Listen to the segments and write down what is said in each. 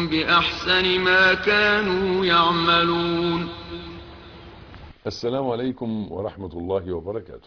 بأحسن ما كانوا يعملون السلام عليكم ورحمة الله وبركاته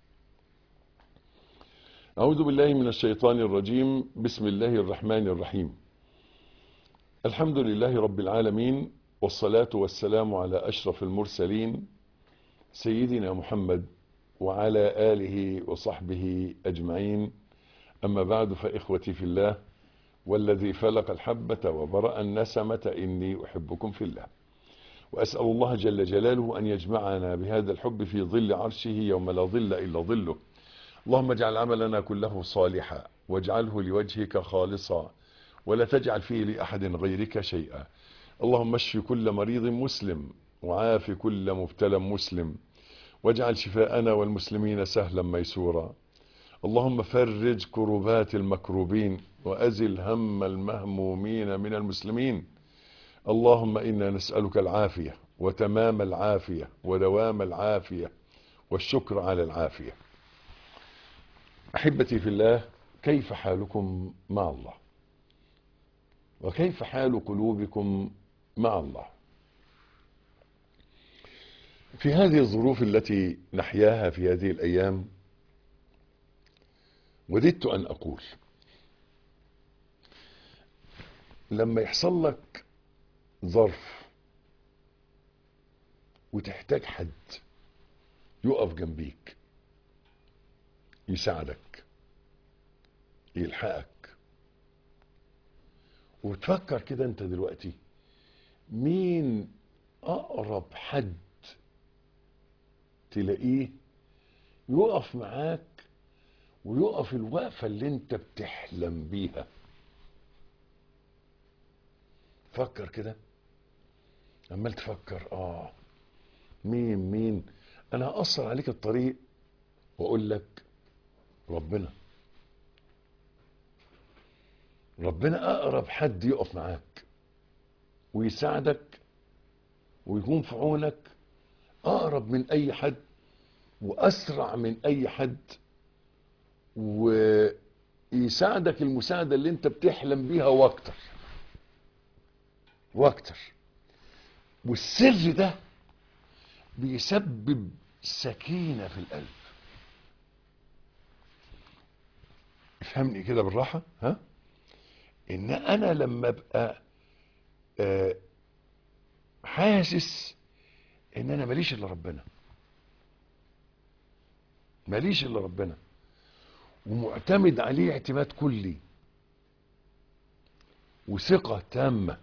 أعوذ بالله من الشيطان الرجيم بسم الله الرحمن الرحيم الحمد لله رب العالمين والصلاة والسلام على أشرف المرسلين سيدنا محمد وعلى آله وصحبه أجمعين أما بعد فإخوتي في الله والذي فلق الحبة وبرأ النسمة إني أحبكم في الله وأسأل الله جل جلاله أن يجمعنا بهذا الحب في ظل عرشه يوم لا ظل إلا ظله اللهم اجعل عملنا كله صالحا واجعله لوجهك خالصا ولا تجعل فيه لأحد غيرك شيئا اللهم اشف كل مريض مسلم وعاف كل مبتلى مسلم واجعل شفاءنا والمسلمين سهلا ميسورا اللهم فرج كربات المكروبين وأزل هم المهمومين من المسلمين اللهم إنا نسألك العافية وتمام العافية ودوام العافية والشكر على العافية أحبتي في الله كيف حالكم مع الله وكيف حال قلوبكم مع الله في هذه الظروف التي نحياها في هذه الأيام وددت أن أقول لما يحصل لك ظرف وتحتاج حد يقف جنبيك يساعدك يلحقك وتفكر كده انت دلوقتي مين اقرب حد تلاقيه يقف معاك ويقف الوقفة اللي انت بتحلم بيها فكر كده عمال تفكر اه مين مين انا هقصر عليك الطريق واقول لك ربنا ربنا اقرب حد يقف معاك ويساعدك ويكون في عونك اقرب من اي حد واسرع من اي حد ويساعدك المساعدة اللي انت بتحلم بيها واكتر واكتر والسر ده بيسبب سكينة في القلب افهمني كده بالراحة ها ان انا لما ابقى آه حاسس ان انا ماليش الا ربنا ماليش الا ربنا ومعتمد عليه اعتماد كلي وثقة تامة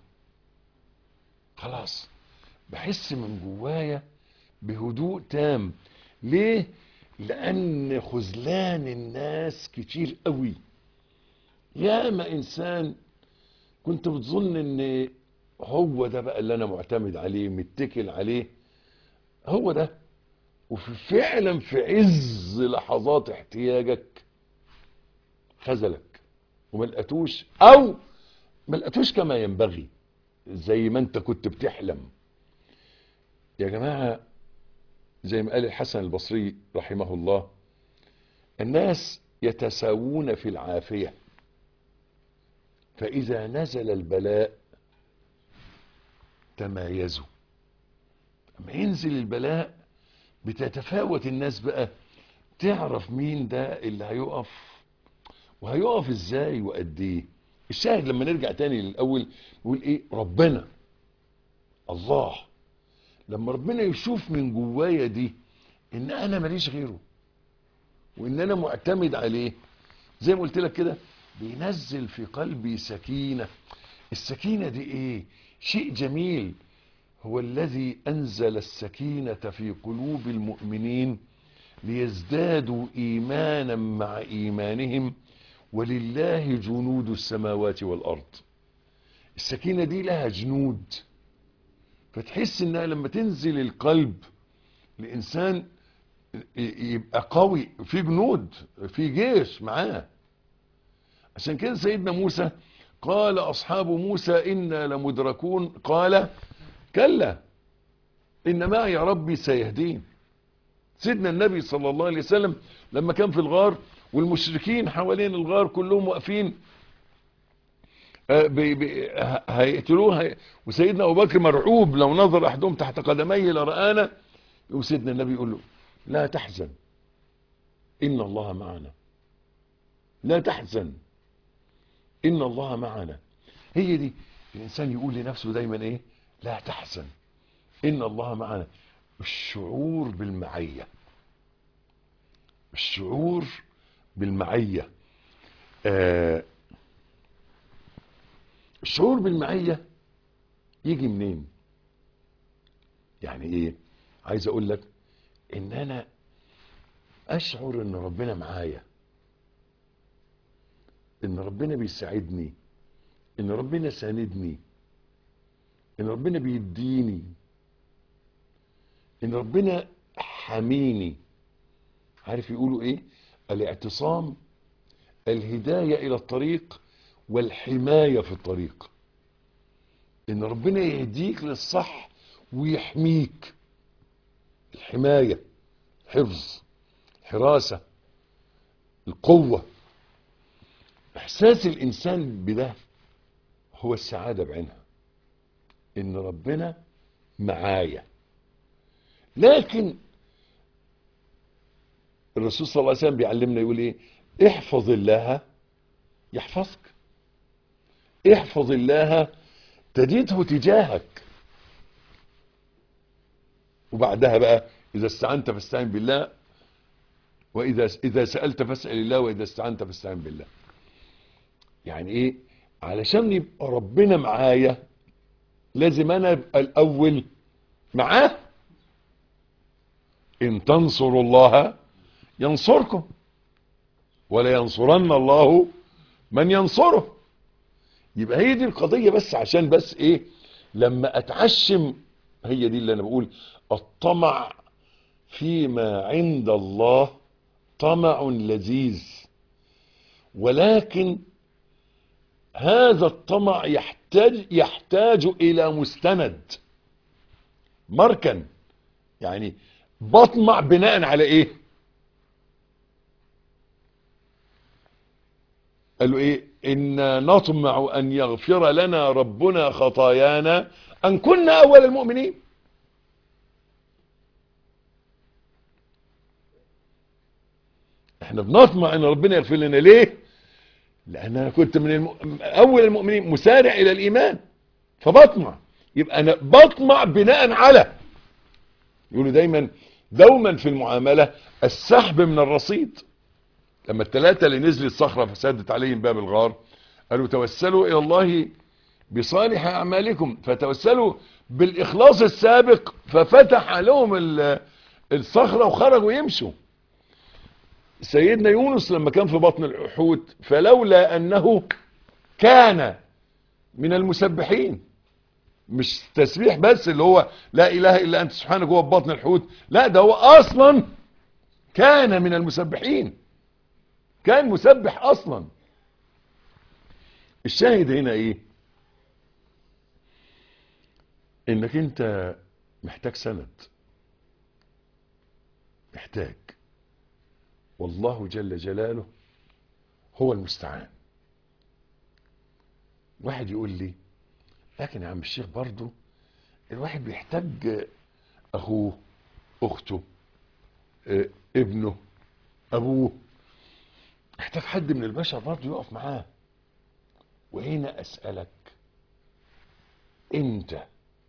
خلاص بحس من جوايا بهدوء تام ليه لان خذلان الناس كتير قوي ياما انسان كنت بتظن ان هو ده بقى اللي انا معتمد عليه متكل عليه هو ده وفعلا في عز لحظات احتياجك خذلك وما لقيتوش او ما لقيتوش كما ينبغي زي ما انت كنت بتحلم يا جماعة زي ما قال الحسن البصري رحمه الله الناس يتساوون في العافية فإذا نزل البلاء تمايزوا اما ينزل البلاء بتتفاوت الناس بقى تعرف مين ده اللي هيقف وهيقف ازاي وقد ايه الشاهد لما نرجع تاني للاول نقول ايه ربنا الله لما ربنا يشوف من جوايا دي ان انا ماليش غيره وان انا معتمد عليه زي ما قلت لك كده بينزل في قلبي سكينة السكينة دي ايه شيء جميل هو الذي انزل السكينة في قلوب المؤمنين ليزدادوا ايمانا مع ايمانهم ولله جنود السماوات والارض السكينة دي لها جنود فتحس انها لما تنزل القلب لانسان يبقى قوي في جنود في جيش معاه عشان كده سيدنا موسى قال اصحاب موسى انا لمدركون قال كلا ان معي ربي سيهدين سيدنا النبي صلى الله عليه وسلم لما كان في الغار والمشركين حوالين الغار كلهم واقفين آه، بي- بي- ه- هيقتلوه هي- وسيدنا ابو بكر مرعوب لو نظر احدهم تحت قدميه لرآنا يقول سيدنا النبي يقول له لا تحزن ان الله معنا لا تحزن ان الله معنا هي دي الانسان يقول لنفسه دايما ايه لا تحزن ان الله معنا الشعور بالمعيه الشعور بالمعيه آه الشعور بالمعيه يجي منين يعني ايه عايز اقول لك ان انا اشعر ان ربنا معايا ان ربنا بيساعدني ان ربنا ساندني ان ربنا بيديني ان ربنا حميني عارف يقولوا ايه الاعتصام الهداية الى الطريق والحماية في الطريق ان ربنا يهديك للصح ويحميك الحماية حفظ حراسة القوة احساس الانسان بده هو السعادة بعينها ان ربنا معايا لكن الرسول صلى الله عليه وسلم بيعلمنا يقول ايه احفظ الله يحفظك احفظ الله تجده تجاهك وبعدها بقى اذا استعنت فاستعن بالله واذا اذا سالت فاسال الله واذا استعنت فاستعن بالله يعني ايه علشان يبقى ربنا معايا لازم انا ابقى الاول معاه ان تنصروا الله ينصركم ولا ينصرن الله من ينصره يبقى هي دي القضية بس عشان بس ايه لما اتعشم هي دي اللي انا بقول الطمع فيما عند الله طمع لذيذ ولكن هذا الطمع يحتاج يحتاج الى مستند مركن يعني بطمع بناء على ايه قالوا ايه إنا نطمع ان يغفر لنا ربنا خطايانا ان كنا اول المؤمنين احنا بنطمع ان ربنا يغفر لنا ليه لان انا كنت من الم... اول المؤمنين مسارع الى الايمان فبطمع يبقى انا بطمع بناء على يقولوا دايما دوما في المعاملة السحب من الرصيد لما الثلاثة اللي نزلت الصخرة فسدت عليهم باب الغار قالوا توسلوا الى الله بصالح اعمالكم فتوسلوا بالاخلاص السابق ففتح لهم ال- الصخرة وخرجوا يمشوا سيدنا يونس لما كان في بطن الحوت فلولا انه كان من المسبحين مش تسبيح بس اللي هو لا اله الا انت سبحانك هو في بطن الحوت لا ده هو اصلا كان من المسبحين كان مسبح اصلا الشاهد هنا ايه انك انت محتاج سند محتاج والله جل جلاله هو المستعان واحد يقول لي لكن يا عم الشيخ برضو الواحد بيحتاج اخوه اخته اه، ابنه ابوه يحتاج حد من البشر برضو يقف معاه وهنا اسألك انت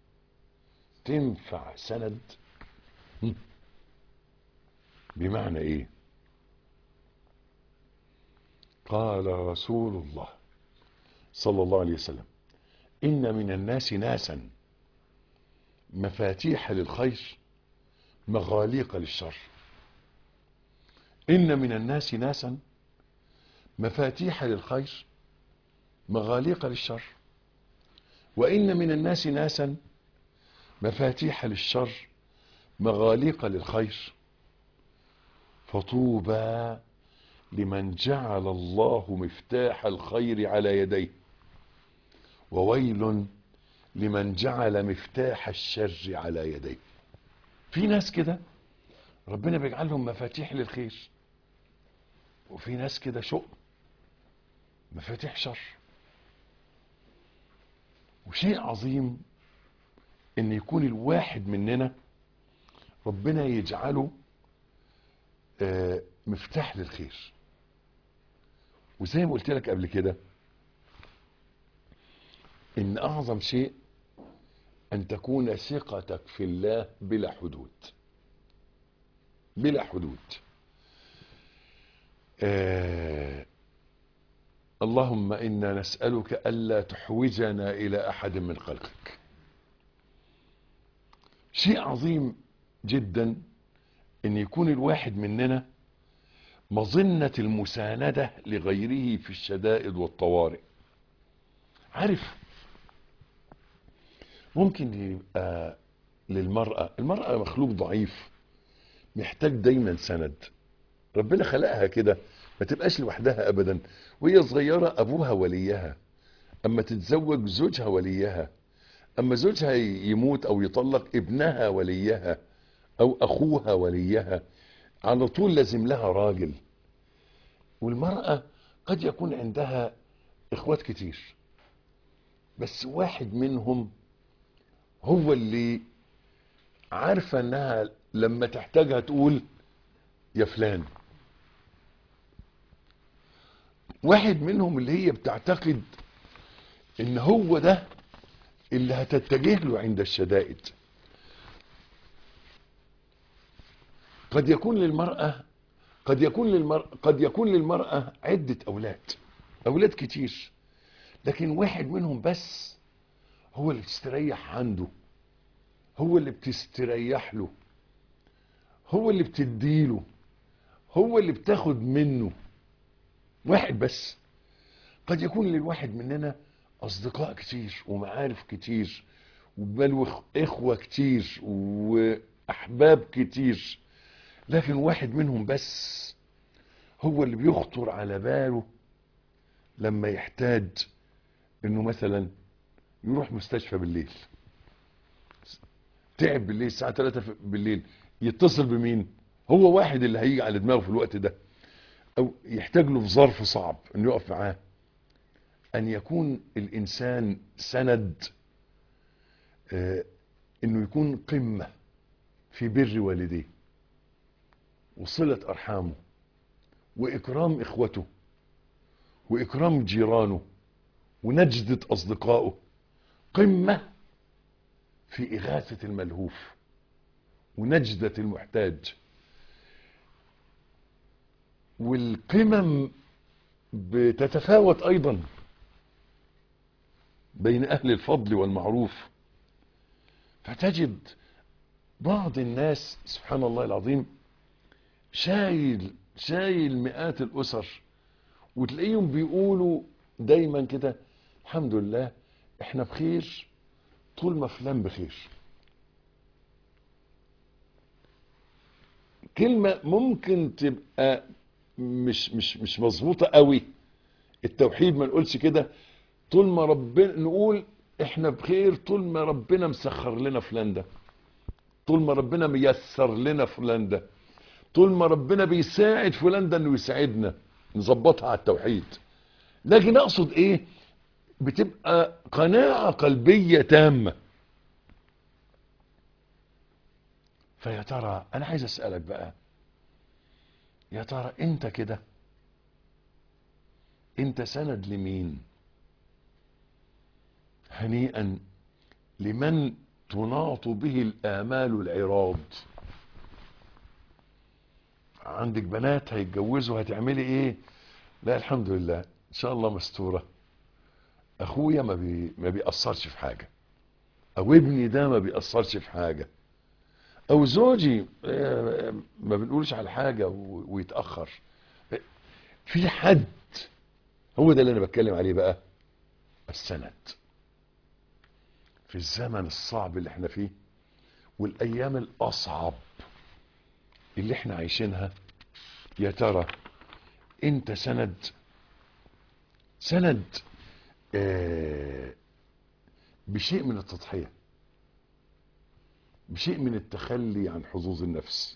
تنفع سند هم؟ بمعنى ايه قال رسول الله صلى الله عليه وسلم إن من الناس ناسا مفاتيح للخير مغاليق للشر إن من الناس ناسا مفاتيح للخير مغاليق للشر وإن من الناس ناسا مفاتيح للشر مغاليق للخير فطوبى لمن جعل الله مفتاح الخير على يديه وويل لمن جعل مفتاح الشر على يديه في ناس كده ربنا بيجعلهم مفاتيح للخير وفي ناس كده شؤم مفاتيح شر وشيء عظيم ان يكون الواحد مننا ربنا يجعله آه، مفتاح للخير وزي ما قلت لك قبل كده ان اعظم شيء ان تكون ثقتك في الله بلا حدود بلا حدود آه اللهم انا نسالك الا تحوجنا الى احد من خلقك شيء عظيم جدا ان يكون الواحد مننا مظنة المساندة لغيره في الشدائد والطوارئ عارف ممكن يبقى للمرأة المرأة مخلوق ضعيف محتاج دايما سند ربنا خلقها كده ما تبقاش لوحدها ابدا وهي صغيرة ابوها وليها اما تتزوج زوجها وليها اما زوجها يموت او يطلق ابنها وليها او اخوها وليها على طول لازم لها راجل والمرأة قد يكون عندها اخوات كتير بس واحد منهم هو اللي عارفة انها لما تحتاجها تقول يا فلان واحد منهم اللي هي بتعتقد ان هو ده اللي هتتجه له عند الشدائد قد يكون للمرأة قد يكون للمرأة قد يكون للمرأة عدة أولاد أولاد كتير لكن واحد منهم بس هو اللي بتستريح عنده هو اللي بتستريح له هو اللي بتديله هو اللي بتاخد منه واحد بس قد يكون للواحد مننا أصدقاء كتير ومعارف كتير بل إخوة كتير وأحباب كتير لكن واحد منهم بس هو اللي بيخطر على باله لما يحتاج انه مثلا يروح مستشفى بالليل تعب بالليل الساعة 3 بالليل يتصل بمين هو واحد اللي هيجي على دماغه في الوقت ده او يحتاج له في ظرف صعب انه يقف معاه ان يكون الانسان سند آه انه يكون قمة في بر والديه وصلة ارحامه واكرام اخوته واكرام جيرانه ونجدة اصدقائه قمة في اغاثة الملهوف ونجدة المحتاج والقمم بتتفاوت ايضا بين اهل الفضل والمعروف فتجد بعض الناس سبحان الله العظيم شايل شايل مئات الاسر وتلاقيهم بيقولوا دايما كده الحمد لله احنا بخير طول ما فلان بخير كلمة ممكن تبقى مش مش مش مظبوطة قوي التوحيد ما نقولش كده طول ما ربنا نقول احنا بخير طول ما ربنا مسخر لنا فلان ده طول ما ربنا ميسر لنا فلان ده طول ما ربنا بيساعد فلان ده انه يساعدنا نظبطها على التوحيد لكن اقصد ايه بتبقى قناعة قلبية تامة فيا ترى انا عايز اسألك بقى يا ترى انت كده انت سند لمين هنيئا لمن تناط به الامال العراض عندك بنات هيتجوزوا هتعملي ايه لا الحمد لله ان شاء الله مستوره اخويا ما بي ما بيأثرش في حاجه او ابني ده ما بيأثرش في حاجه او زوجي ما بنقولش على حاجه ويتاخر في حد هو ده اللي انا بتكلم عليه بقى السند في الزمن الصعب اللي احنا فيه والايام الاصعب اللي احنا عايشينها يا ترى انت سند سند آه بشيء من التضحية بشيء من التخلي عن حظوظ النفس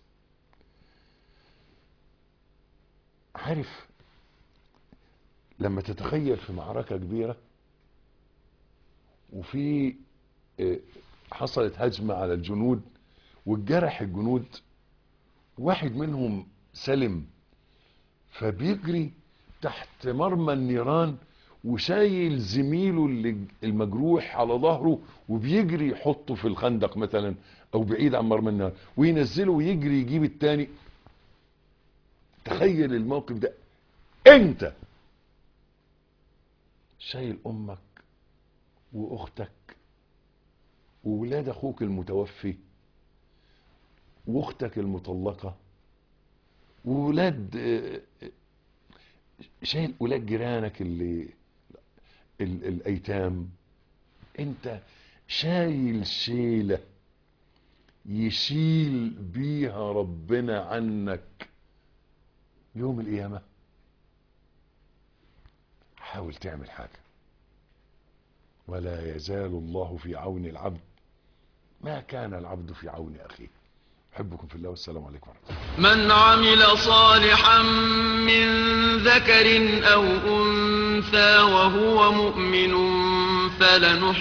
عارف لما تتخيل في معركة كبيرة وفي آه، حصلت هجمة على الجنود واتجرح الجنود واحد منهم سلم فبيجري تحت مرمى النيران وشايل زميله اللي المجروح على ظهره وبيجري يحطه في الخندق مثلا او بعيد عن مرمى النار وينزله ويجري يجيب التاني تخيل الموقف ده انت شايل امك واختك وولاد اخوك المتوفي واختك المطلقه وولاد آه، آه، شايل ولاد جيرانك اللي ال- الايتام انت شايل شيله يشيل بيها ربنا عنك يوم القيامه حاول تعمل حاجه ولا يزال الله في عون العبد ما كان العبد في عون اخيه احبكم في الله والسلام عليكم ورحمه الله من عمل صالحا من ذكر أو أنثى وهو مؤمن فلنحيينه